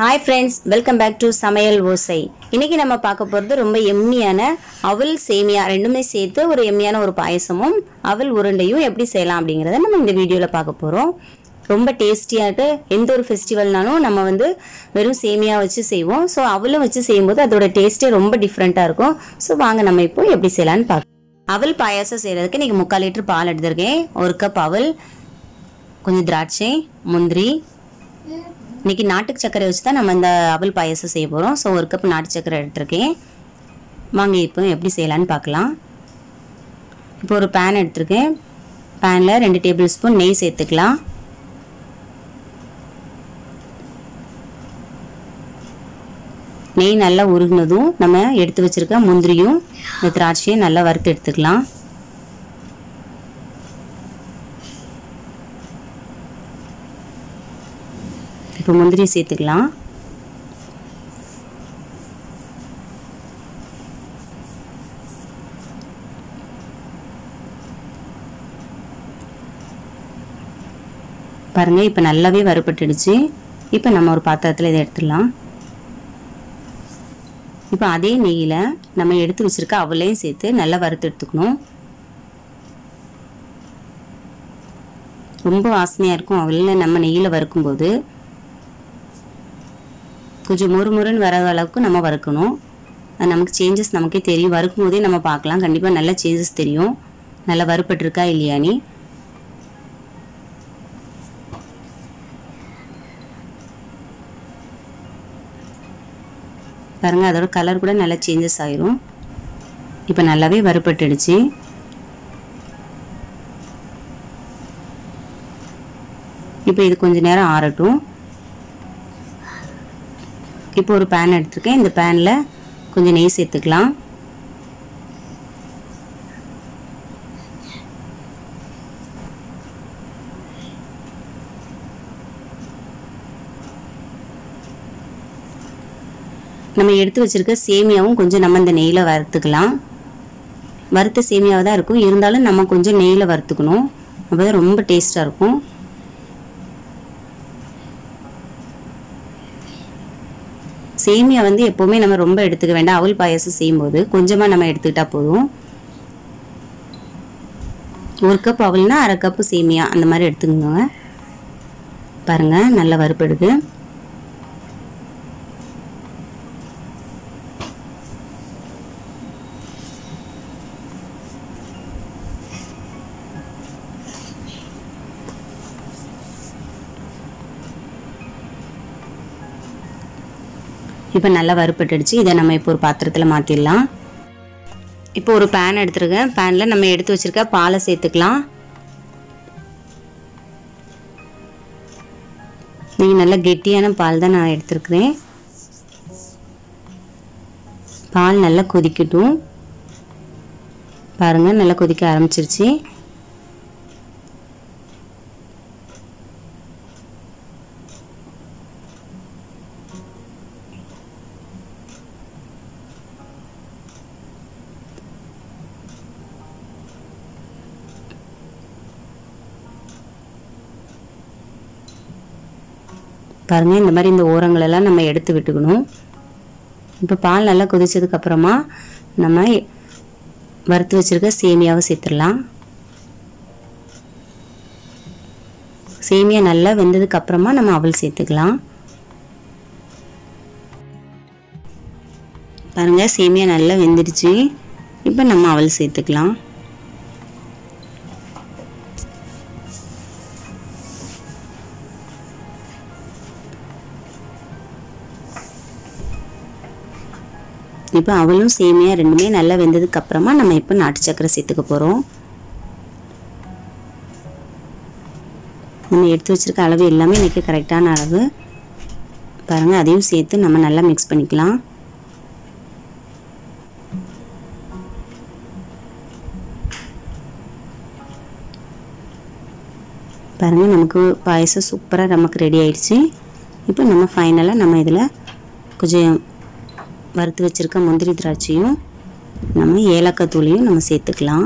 hi friends welcome back to Samayal Osai இன்னைக்கு நம்ம பார்க்க போகிறது ரொம்ப எம்மியான அவல் சேமியா ரெண்டுமே சேர்த்து ஒரு எம்மியான ஒரு பாயசமும் அவல் உருண்டையும் எப்படி செய்யலாம் அப்படிங்கிறத நம்ம இந்த வீடியோவில் பார்க்க போகிறோம் ரொம்ப டேஸ்டியாட்டு எந்த ஒரு ஃபெஸ்டிவல்னாலும் நம்ம வந்து வெறும் சேமியா வச்சு செய்வோம் ஸோ அவலும் வச்சு செய்யும்போது அதோட டேஸ்ட்டே ரொம்ப டிஃப்ரெண்ட்டாக இருக்கும் ஸோ வாங்க நம்ம இப்போ எப்படி செய்யலான்னு பார்க்கலாம் அவல் பாயாசம் செய்கிறதுக்கு இன்றைக்கி முக்கால் லிட்டர் பால் எடுத்திருக்கேன் ஒரு கப் அவல் கொஞ்சம் திராட்சை முந்திரி இன்னைக்கு நாட்டு சர்க்கரை வச்சு தான் நம்ம இந்த அவல் பாயசம் செய்ய போகிறோம் ஸோ ஒரு கப் நாட்டு சர்க்கரை எடுத்திருக்கேன் வாங்க இப்போ எப்படி செய்யலான்னு பார்க்கலாம் இப்போ ஒரு பேன் எடுத்திருக்கேன் பேனில் ரெண்டு டேபிள் ஸ்பூன் நெய் சேர்த்துக்கலாம் நெய் நல்லா உருகினதும் நம்ம எடுத்து வச்சிருக்க முந்திரியும் இந்த திராட்சையும் நல்லா வறுத்து எடுத்துக்கலாம் இப்போ முந்திரி சேர்த்துக்கலாம் பாருங்கள் இப்போ நல்லாவே வறுபட்டுடுச்சு இப்போ நம்ம ஒரு பாத்திரத்தில் இதை எடுத்துடலாம் இப்போ அதே நெய்யில் நம்ம எடுத்து வச்சுருக்க அவளையும் சேர்த்து நல்லா வறுத்து எடுத்துக்கணும் ரொம்ப வாசனையாக இருக்கும் அவளில் நம்ம நெய்யில் வறுக்கும்போது கொஞ்சம் மொறு மொறுன்னு வர அளவுக்கு நம்ம வறுக்கணும் அது நமக்கு சேஞ்சஸ் நமக்கே தெரியும் வறுக்கும் போதே நம்ம பார்க்கலாம் கண்டிப்பாக நல்ல சேஞ்சஸ் தெரியும் நல்லா வறுப்பட்டிருக்கா இல்லையானி பாருங்கள் அதோட கலர் கூட நல்லா சேஞ்சஸ் ஆயிரும் இப்போ நல்லாவே வறுப்பட்டுடுச்சு இப்போ இது கொஞ்ச நேரம் ஆறட்டும் இப்போ ஒரு பேன் எடுத்திருக்கேன் இந்த பேனில் கொஞ்சம் நெய் சேர்த்துக்கலாம் நம்ம எடுத்து வச்சிருக்க சேமியாவும் கொஞ்சம் நம்ம இந்த நெய்யில் வறுத்துக்கலாம் வறுத்த சேமியாவாக தான் இருக்கும் இருந்தாலும் நம்ம கொஞ்சம் நெய்யில் வறுத்துக்கணும் அப்போ தான் ரொம்ப டேஸ்ட்டாக இருக்கும் சேமியா வந்து எப்போவுமே நம்ம ரொம்ப எடுத்துக்க வேண்டாம் அவல் பாயாசம் செய்யும்போது கொஞ்சமாக நம்ம எடுத்துக்கிட்டா போதும் ஒரு கப் அவல்னா அரை கப்பு சேமியா அந்த மாதிரி எடுத்துக்கோங்க பாருங்கள் நல்லா வறுப்படுது இப்போ நல்லா வறுப்பட்டுடுச்சு இதை நம்ம இப்போ ஒரு பாத்திரத்தில் மாற்றிடலாம் இப்போ ஒரு பேன் எடுத்துருக்கேன் பேனில் நம்ம எடுத்து வச்சுருக்க பாலை சேர்த்துக்கலாம் நீங்கள் நல்லா கெட்டியான பால் தான் நான் எடுத்துருக்குறேன் பால் நல்லா கொதிக்கட்டும் பாருங்கள் நல்லா கொதிக்க ஆரம்பிச்சிருச்சு பாருங்கள் இந்த மாதிரி இந்த ஓரங்களெல்லாம் நம்ம எடுத்து விட்டுக்கணும் இப்போ பால் நல்லா கொதிச்சதுக்கப்புறமா நம்ம வறுத்து வச்சுருக்க சேமியாவை சேர்த்துடலாம் சேமியா நல்லா வெந்ததுக்கு அப்புறமா நம்ம அவல் சேர்த்துக்கலாம் பாருங்கள் சேமியா நல்லா வெந்துடுச்சு இப்போ நம்ம அவல் சேர்த்துக்கலாம் இப்போ அவளும் சேமியா ரெண்டுமே நல்லா வெந்ததுக்கு அப்புறமா நம்ம இப்போ நாட்டு சக்கரை சேர்த்துக்க போகிறோம் நம்ம எடுத்து வச்சிருக்க அளவு எல்லாமே இன்றைக்கி கரெக்டான அளவு பாருங்கள் அதையும் சேர்த்து நம்ம நல்லா மிக்ஸ் பண்ணிக்கலாம் பாருங்கள் நமக்கு பாயசம் சூப்பராக நமக்கு ரெடி ஆயிடுச்சு இப்போ நம்ம ஃபைனலாக நம்ம இதில் கொஞ்சம் வறுத்து வச்சுருக்க முந்திரி திராட்சையும் நம்ம ஏலக்காய் தூளையும் நம்ம சேர்த்துக்கலாம்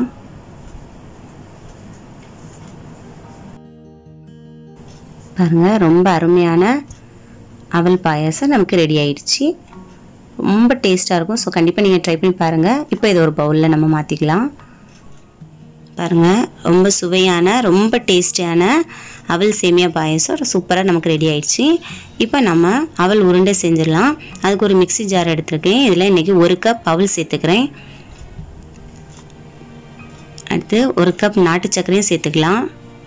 பாருங்கள் ரொம்ப அருமையான அவல் பாயாசம் நமக்கு ரெடி ஆயிடுச்சு ரொம்ப டேஸ்ட்டாக இருக்கும் ஸோ கண்டிப்பாக நீங்கள் ட்ரை பண்ணி பாருங்கள் இப்போ இதை ஒரு பவுலில் நம்ம மாற்றிக்கலாம் பாருங்கள் ரொம்ப சுவையான ரொம்ப டேஸ்டியான அவல் சேமியா பாயசம் சூப்பராக நமக்கு ரெடி ஆயிடுச்சு இப்போ நம்ம அவல் உருண்டை செஞ்சிடலாம் அதுக்கு ஒரு மிக்ஸி ஜார் எடுத்துருக்கேன் இதில் இன்றைக்கி ஒரு கப் அவல் சேர்த்துக்கிறேன் அடுத்து ஒரு கப் நாட்டு சர்க்கரையும் சேர்த்துக்கலாம்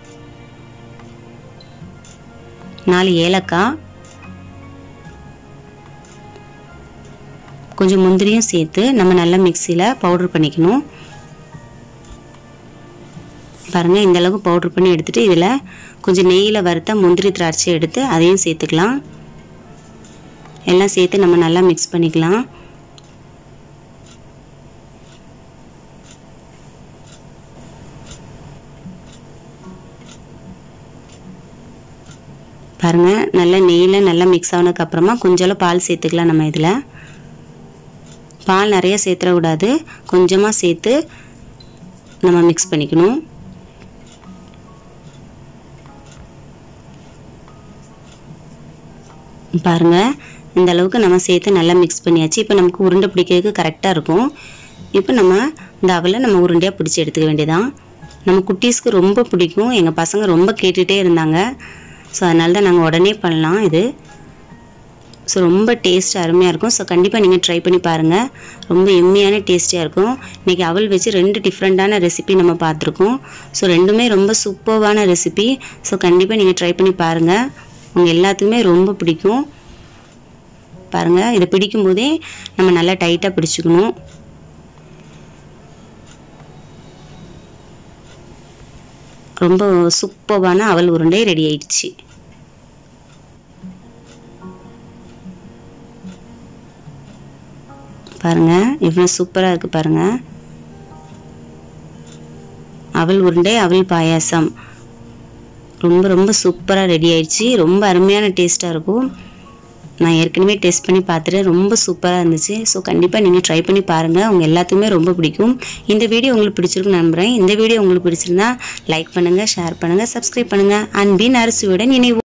நாலு ஏலக்காய் கொஞ்சம் முந்திரியும் சேர்த்து நம்ம நல்லா மிக்சியில் பவுடர் பண்ணிக்கணும் பாருங்கள் இந்த அளவுக்கு பவுட்ரு பண்ணி எடுத்துகிட்டு இதில் கொஞ்சம் நெய்யில் வறுத்த முந்திரி திராட்சை எடுத்து அதையும் சேர்த்துக்கலாம் எல்லாம் சேர்த்து நம்ம நல்லா மிக்ஸ் பண்ணிக்கலாம் பாருங்கள் நல்லா நெய்யில் நல்லா மிக்ஸ் ஆனதுக்கப்புறமா கொஞ்சம் பால் சேர்த்துக்கலாம் நம்ம இதில் பால் நிறைய சேர்த்துடக்கூடாது கொஞ்சமாக சேர்த்து நம்ம மிக்ஸ் பண்ணிக்கணும் பாருங்கள் இந்த அளவுக்கு நம்ம சேர்த்து நல்லா மிக்ஸ் பண்ணியாச்சு இப்போ நமக்கு உருண்டை பிடிக்கிறதுக்கு கரெக்டாக இருக்கும் இப்போ நம்ம இந்த அவலை நம்ம உருண்டையாக பிடிச்சி எடுத்துக்க வேண்டியதான் நம்ம குட்டீஸ்க்கு ரொம்ப பிடிக்கும் எங்கள் பசங்க ரொம்ப கேட்டுகிட்டே இருந்தாங்க ஸோ அதனால தான் நாங்கள் உடனே பண்ணலாம் இது ஸோ ரொம்ப டேஸ்ட் அருமையாக இருக்கும் ஸோ கண்டிப்பாக நீங்கள் ட்ரை பண்ணி பாருங்கள் ரொம்ப எம்மியான டேஸ்டியாக இருக்கும் இன்றைக்கி அவல் வச்சு ரெண்டு டிஃப்ரெண்ட்டான ரெசிபி நம்ம பார்த்துருக்கோம் ஸோ ரெண்டுமே ரொம்ப சூப்பர்வான ரெசிபி ஸோ கண்டிப்பாக நீங்கள் ட்ரை பண்ணி பாருங்கள் உங்கள் எல்லாத்துக்குமே ரொம்ப பிடிக்கும் பாருங்கள் இதை பிடிக்கும் போதே நம்ம நல்லா டைட்டாக பிடிச்சிக்கணும் ரொம்ப சூப்பர்வான அவல் உருண்டை ரெடி ஆயிடுச்சு பாருங்க எவ்வளோ சூப்பராக இருக்குது பாருங்க அவல் உருண்டை அவல் பாயாசம் ரொம்ப ரொம்ப சூப்பராக ரெடி ஆயிடுச்சு ரொம்ப அருமையான டேஸ்ட்டாக இருக்கும் நான் ஏற்கனவே டேஸ்ட் பண்ணி பார்த்துட்டு ரொம்ப சூப்பராக இருந்துச்சு ஸோ கண்டிப்பாக நீங்கள் ட்ரை பண்ணி பாருங்கள் உங்கள் எல்லாத்துக்குமே ரொம்ப பிடிக்கும் இந்த வீடியோ உங்களுக்கு பிடிச்சிருக்குன்னு நம்புகிறேன் இந்த வீடியோ உங்களுக்கு பிடிச்சிருந்தா லைக் பண்ணுங்கள் ஷேர் பண்ணுங்கள் சப்ஸ்கிரைப் பண்ணுங்கள் அன்பின் அரசுடன் இணைவு